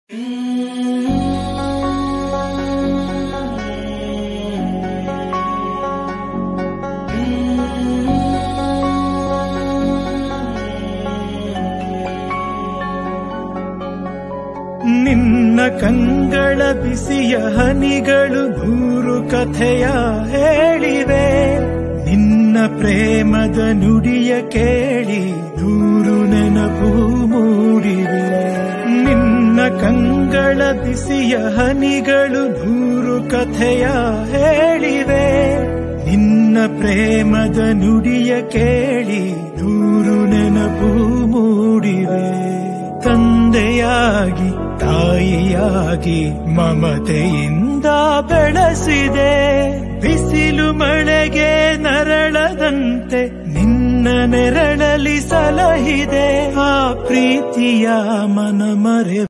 ನಿನ್ನ ಕಂಗಳ ಬಿಸಿಯ ಹನಿಗಳು ನೂರು ಕಥೆಯ ಹೇಳಿವೆ ನಿನ್ನ ಪ್ರೇಮದ ನುಡಿಯ ಕೇಳಿ ನೂರು ನೆನಪು ಮೂಡಿವೆ ನಿನ್ನ ಕಂಗಳ ಬಿಸಿಯ ಹನಿಗಳು ನೂರು ಕಥೆಯ ಹೇಳಿವೆ ನಿನ್ನ ಪ್ರೇಮದ ನುಡಿಯ ಕೇಳಿ ನೂರು ನೆನಪು ಮೂಡಿವೆ ತಂದೆಯಾಗಿ ತಾಯಿಯಾಗಿ ಮಮತೆಯಿಂದ ಬೆಳೆಸಿದೆ ಬಿಸಿಲು ಮಳೆಗೆ ನರಳದಂತೆ ನಿನ್ನ ನೆರಳಲಿ ಸಲಹಿದೆ ಆ ಪ್ರೀತಿಯ ಮನ ಮರೆ